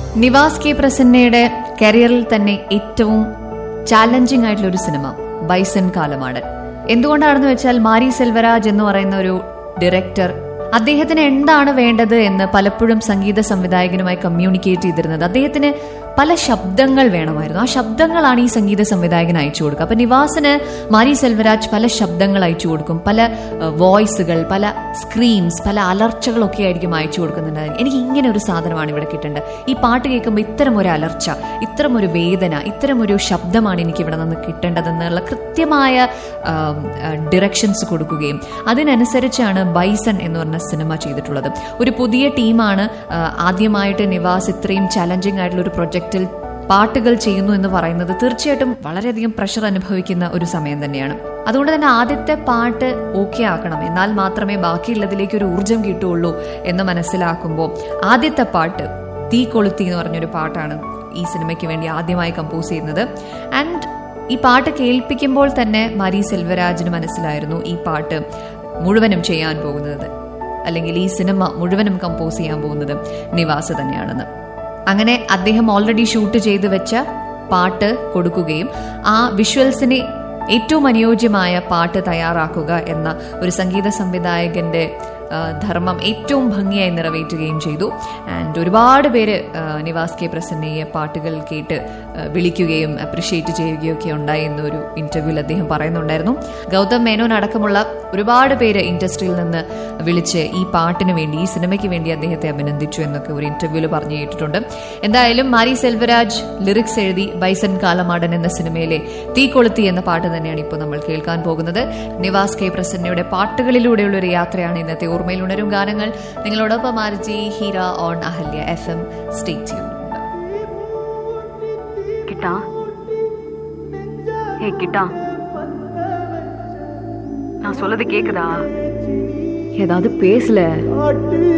Niwas K പ്രസന്നയുടെ കരിയറിൽ തന്നെ ഏറ്റവും ചാലഞ്ചിങ് ആയിട്ടുള്ള ഒരു സിനിമ ബൈസൺ കാലമാടൻ എന്തുകൊണ്ടാണെന്ന് വെച്ചാൽ മാരി സെൽവരാജ് എന്ന് പറയുന്ന ഒരു ഡയറക്ടർ അദ്ദേഹത്തിന് എന്താണ് വേണ്ടത് എന്ന് പലപ്പോഴും സംഗീത സംവിധായകനുമായി കമ്മ്യൂണിക്കേറ്റ് ചെയ്തിരുന്നത് അദ്ദേഹത്തിന് പല ശബ്ദങ്ങൾ വേണമായിരുന്നു ആ ശബ്ദങ്ങളാണ് ഈ സംഗീത സംവിധായകൻ അയച്ചു കൊടുക്കുക അപ്പൊ നിവാസിന് മാരി സെൽവരാജ് പല ശബ്ദങ്ങൾ അയച്ചു കൊടുക്കും പല വോയിസുകൾ പല സ്ക്രീംസ് പല അലർച്ചകളൊക്കെ ആയിരിക്കും അയച്ചു കൊടുക്കുന്നുണ്ടായിരുന്നു എനിക്ക് ഇങ്ങനെ ഒരു സാധനമാണ് ഇവിടെ കിട്ടേണ്ടത് ഈ പാട്ട് കേൾക്കുമ്പോൾ ഇത്തരം ഒരു അലർച്ച ഇത്തരം ഒരു വേദന ഇത്തരം ഒരു ശബ്ദമാണ് എനിക്ക് ഇവിടെ നിന്ന് കിട്ടേണ്ടതെന്നുള്ള കൃത്യമായ ഡിറക്ഷൻസ് കൊടുക്കുകയും അതിനനുസരിച്ചാണ് ബൈസൺ എന്ന് പറഞ്ഞ സിനിമ ചെയ്തിട്ടുള്ളത് ഒരു പുതിയ ടീമാണ് ആ, ആദ്യമായിട്ട് നിവാസ് ഇത്രയും ചലഞ്ചിങ് ആയിട്ടുള്ള ഒരു പ്രൊജക്റ്റിൽ പാട്ടുകൾ ചെയ്യുന്നു എന്ന് പറയുന്നത് തീർച്ചയായിട്ടും വളരെയധികം പ്രഷർ അനുഭവിക്കുന്ന ഒരു സമയം തന്നെയാണ് അതുകൊണ്ട് തന്നെ ആദ്യത്തെ പാട്ട് ഓക്കെ ആക്കണം എന്നാൽ മാത്രമേ ബാക്കിയുള്ളതിലേക്ക് ഒരു ഊർജം കിട്ടുള്ളൂ എന്ന് മനസ്സിലാക്കുമ്പോൾ ആദ്യത്തെ പാട്ട് തീ കൊളുത്തി എന്ന് പറഞ്ഞൊരു പാട്ടാണ് ഈ സിനിമയ്ക്ക് വേണ്ടി ആദ്യമായി കമ്പോസ് ചെയ്യുന്നത് ആൻഡ് ഈ പാട്ട് കേൾപ്പിക്കുമ്പോൾ തന്നെ മാരി സെൽവരാജിന് മനസ്സിലായിരുന്നു ഈ പാട്ട് മുഴുവനും ചെയ്യാൻ പോകുന്നത് അല്ലെങ്കിൽ ഈ സിനിമ മുഴുവനും കമ്പോസ് ചെയ്യാൻ പോകുന്നത് നിവാസ് തന്നെയാണെന്ന് അങ്ങനെ അദ്ദേഹം ഓൾറെഡി ഷൂട്ട് ചെയ്ത് വെച്ച പാട്ട് കൊടുക്കുകയും ആ വിഷ്വൽസിനെ ഏറ്റവും അനുയോജ്യമായ പാട്ട് തയ്യാറാക്കുക എന്ന ഒരു സംഗീത സംവിധായകന്റെ ആ, ധർമ്മം ഏറ്റവും ഭംഗിയായി നിറവേറ്റുകയും ചെയ്തു ആൻഡ് ഒരുപാട് പേര് ആ, നിവാസ് കെ പ്രസന്നയെ പാട്ടുകൾ കേട്ട് ആ, വിളിക്കുകയും അപ്രിഷ്യേറ്റ് ചെയ്യുകയും ഒക്കെ ഉണ്ടായി എന്നൊരു ഇന്റർവ്യൂവിൽ അദ്ദേഹം പറയുന്നുണ്ടായിരുന്നു ഗൗതം മേനോൻ അടക്കമുള്ള ഒരുപാട് പേര് ഇൻഡസ്ട്രിയിൽ നിന്ന് വിളിച്ച് ഈ പാട്ടിന് വേണ്ടി ഈ സിനിമയ്ക്ക് വേണ്ടി അദ്ദേഹത്തെ അഭിനന്ദിച്ചു എന്നൊക്കെ ഒരു ഇന്റർവ്യൂവിൽ പറഞ്ഞു കേട്ടിട്ടുണ്ട് എന്തായാലും മാരി സെൽവരാജ് ലിറിക്സ് എഴുതി ബൈസൺ കാലമാടൻ എന്ന സിനിമയിലെ തീ കൊളുത്തി എന്ന പാട്ട് തന്നെയാണ് ഇപ്പോൾ നമ്മൾ കേൾക്കാൻ പോകുന്നത് നിവാസ് കെ പ്രസന്നയുടെ പാട്ടുകളിലൂടെയുള്ള ഒരു യാത്രയാണ് ഇന്നത്തെ ഓർമ്മയിൽ ഉണരും ഗാനങ്ങൾ നിങ്ങളോടൊപ്പം RJ Heera on Ahalya F M സ്റ്റേറ്റ് கிட்டா ஏய் கிட்டா நான் சொல்லது கேக்குதா ஏதாவது பேசல